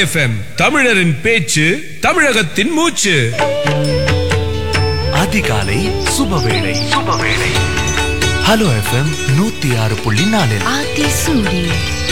FM தமிழரின் பேச்சு தமிழகத்தின் மூச்சு அதிகாலை சுபவேளை சுபவேளை ஹலோ எஃப்எம் நூத்தி ஆறு புள்ளி நாலில் ஆத்தி சூடி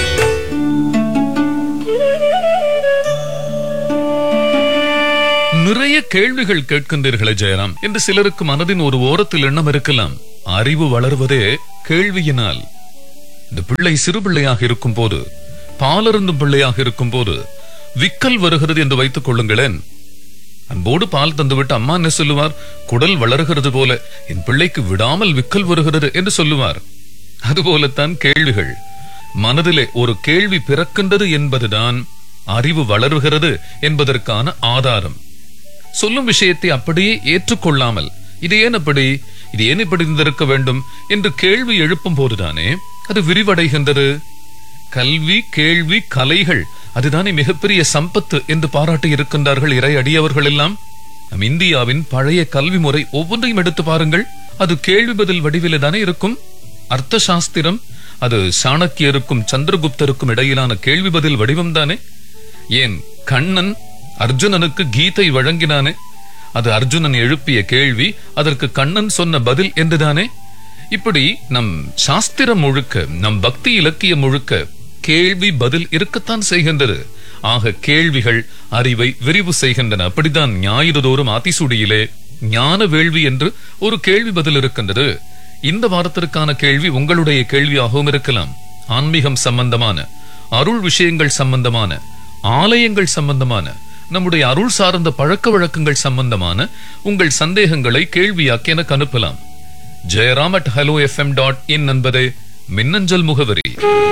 நிறைய கேள்விகள் கேட்கின்றீர்களே ஜெயராம் என்று சிலருக்கு மனதின் ஒரு ஓரத்தில் எண்ணம் இருக்கலாம் அறிவு வளர்வதே கேள்வியினால் இந்த பிள்ளை சிறு பிள்ளையாக இருக்கும் போது பாலருந்தும் பிள்ளையாக இருக்கும் போது விக்கல் வருகிறது என்று வைத்துக் கொள்ளுங்களேன் அன்போடு பால் தந்துவிட்டு அம்மா என்ன சொல்லுவார் குடல் வளர்கிறது போல என் பிள்ளைக்கு விடாமல் விக்கல் வருகிறது என்று சொல்லுவார் அதுபோலத்தான் கேள்விகள் மனதிலே ஒரு கேள்வி பிறக்கின்றது என்பதுதான் அறிவு வளருகிறது என்பதற்கான ஆதாரம் சொல்லும் விஷயத்தை அப்படியே ஏற்றுக்கொள்ளாமல் இது ஏன் அப்படி இது ஏன் இப்படி இருந்திருக்க வேண்டும் என்று கேள்வி எழுப்பும் போதுதானே அது விரிவடைகின்றது கல்வி கேள்வி கலைகள் அதுதானே மிகப்பெரிய சம்பத்து என்று பாராட்டி இருக்கின்றார்கள் இறை அடியவர்கள் எல்லாம் நம் இந்தியாவின் பழைய கல்வி முறை ஒவ்வொன்றையும் எடுத்து பாருங்கள் அது கேள்வி பதில் வடிவிலே தானே இருக்கும் அர்த்த சாஸ்திரம் அது சாணக்கியருக்கும் சந்திரகுப்தருக்கும் இடையிலான கேள்வி பதில் வடிவம் தானே ஏன் கண்ணன் அர்ஜுனனுக்கு கீதை வழங்கினானே அது அர்ஜுனன் எழுப்பிய கேள்வி அதற்கு கண்ணன் சொன்ன பதில் என்றுதானே இப்படி நம் சாஸ்திரம் முழுக்க நம் பக்தி இலக்கியம் முழுக்க கேள்வி பதில் இருக்கத்தான் செய்கின்றது ஆக கேள்விகள் அறிவை விரிவு செய்கின்றன அப்படித்தான் ஞாயிறு தோறும் ஆத்திசூடியிலே ஞான வேள்வி என்று ஒரு கேள்வி பதில் இருக்கின்றது இந்த வாரத்திற்கான கேள்வி உங்களுடைய கேள்வியாகவும் இருக்கலாம் ஆன்மீகம் சம்பந்தமான அருள் விஷயங்கள் சம்பந்தமான ஆலயங்கள் சம்பந்தமான நம்முடைய அருள் சார்ந்த பழக்க வழக்கங்கள் சம்பந்தமான உங்கள் சந்தேகங்களை கேள்வியாக்கி எனக்கு அனுப்பலாம் Jayaram at hello FM dot in என்பதே மின்னஞ்சல் முகவரி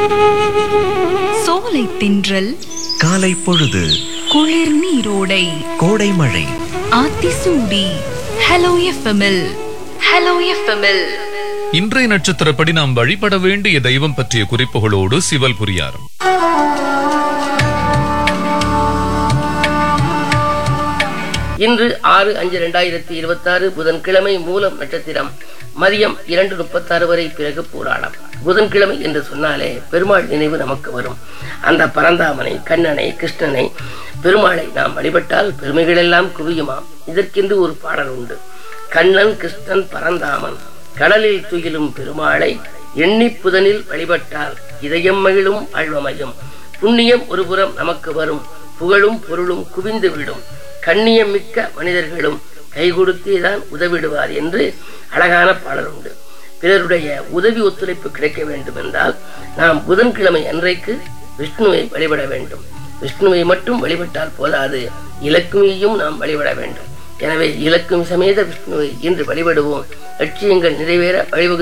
சோலை தின்றல் காலை பொழுது குளிர் நீரோடை கோடை மழை ஆத்தி சூடி ஹலோ எஃப்எம்எல் ஹலோ எஃப்எம்எல் இன்றைய நட்சத்திரப்படி நாம் வழிபட வேண்டிய தெய்வம் பற்றிய குறிப்புகளோடு சிவல் புரியார் இன்று ஆறு அஞ்சு ரெண்டாயிரத்தி இருபத்தாறு புதன்கிழமை மூலம் நட்சத்திரம் மதியம் இரண்டு முப்பத்தாறு வரை பிறகு பூராடம் புதன்கிழமை என்று சொன்னாலே பெருமாள் நினைவு நமக்கு வரும் அந்த பரந்தாமனை கண்ணனை கிருஷ்ணனை பெருமாளை நாம் வழிபட்டால் பெருமைகள் எல்லாம் குவியுமாம் இதற்கென்று ஒரு பாடல் உண்டு கண்ணன் கிருஷ்ணன் பரந்தாமன் கடலில் துயிலும் பெருமாளை எண்ணி புதனில் வழிபட்டால் இதயம் மகிழும் ஆழ்வமையும் புண்ணியம் ஒருபுறம் நமக்கு வரும் புகழும் பொருளும் குவிந்து விடும் கண்ணியம் மிக்க மனிதர்களும் கை கொடுத்தேதான் உதவிடுவார் என்று அழகான பாடல் உண்டு பிறருடைய உதவி ஒத்துழைப்பு கிடைக்க வேண்டும் என்றால் நாம் புதன்கிழமை அன்றைக்கு விஷ்ணுவை வழிபட வேண்டும் விஷ்ணுவை மட்டும் வழிபட்டால் போதாது இலக்குமியையும் நாம் வழிபட வேண்டும் எனவே இலக்கும் சமேத விஷ்ணுவை இன்று வழிபடுவோம் லட்சியங்கள் நிறைவேற வழிவகு